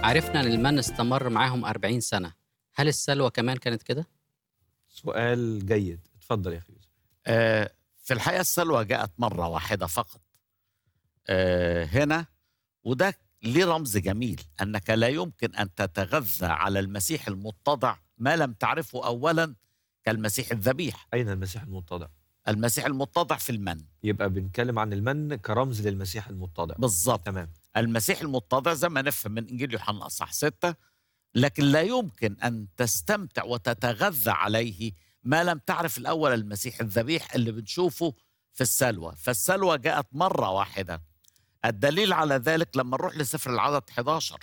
عرفنا ان المن استمر معاهم 40 سنه هل السلوى كمان كانت كده سؤال جيد اتفضل يا اخي يوسف آه، في الحقيقة السلوى جاءت مرة واحدة فقط آه، هنا وده ليه رمز جميل أنك لا يمكن أن تتغذى على المسيح المتضع ما لم تعرفه أولا كالمسيح الذبيح اين المسيح المتضع المسيح المتضع في المن يبقى بنتكلم عن المن كرمز للمسيح المتضع بالظبط تمام المسيح المتضع زي ما نفهم من إنجيل يوحنا أصح ستة لكن لا يمكن أن تستمتع وتتغذى عليه ما لم تعرف الأول المسيح الذبيح اللي بنشوفه في السلوى فالسلوى جاءت مرة واحدة الدليل على ذلك لما نروح لسفر العدد 11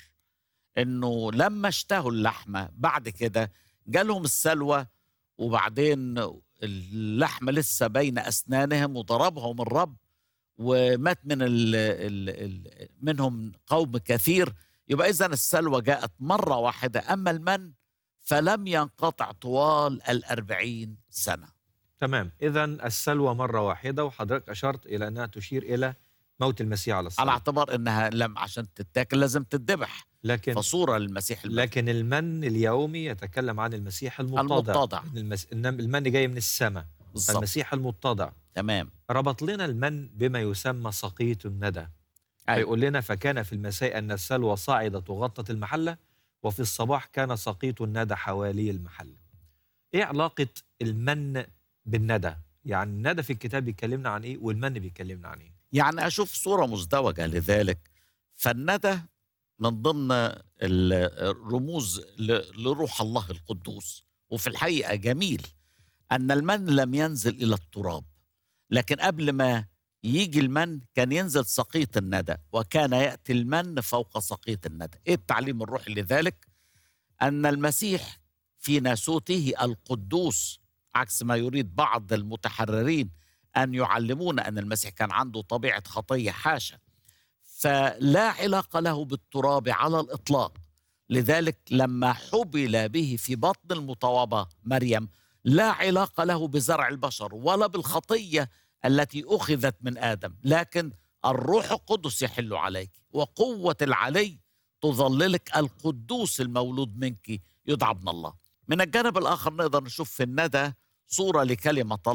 انه لما اشتهوا اللحمه بعد كده جالهم السلوى وبعدين اللحمه لسه بين اسنانهم وضربهم الرب ومات من ال ال ال منهم قوم كثير يبقى اذا السلوى جاءت مره واحده اما المن فلم ينقطع طوال الأربعين سنه تمام اذا السلوى مره واحده وحضرتك اشرت الى انها تشير الى موت المسيح على على الصليب اعتبار انها لم عشان تتاكل لازم تذبح لكن فصوره للمسيح المن. لكن المن اليومي يتكلم عن المسيح المتضع المتضع. إن المس... إن المن جاي من السماء بالظبط فالمسيح المتضع تمام ربط لنا المن بما يسمى سقيط الندى أيوة. فيقول لنا فكان في المساء أن السلوى صعدت وغطت المحلة وفي الصباح كان سقيط الندى حوالي المحلة إيه علاقة المن بالندى؟ يعني الندى في الكتاب بيكلمنا عن إيه والمن بيكلمنا عن إيه؟ يعني اشوف صوره مزدوجه لذلك فالندى من ضمن ال- الرموز ل- لروح الله القدوس وفي الحقيقه جميل ان المن لم ينزل الى التراب لكن قبل ما يجي المن كان ينزل سقيط الندى وكان ياتي المن فوق سقيط الندى ايه التعليم الروحي لذلك ان المسيح في ناسوته القدوس عكس ما يريد بعض المتحررين ان يعلمونا ان المسيح كان عنده طبيعه خطيه حاشا فلا علاقه له بالتراب على الاطلاق لذلك لما حبل به في بطن المطوبه مريم لا علاقه له بزرع البشر ولا بالخطيه التي اخذت من ادم لكن الروح القدس يحل عليك وقوه العلي تظللك القدوس المولود منك يدعى ابن الله من الجانب الاخر نقدر نشوف في الندى صوره لكلمه الله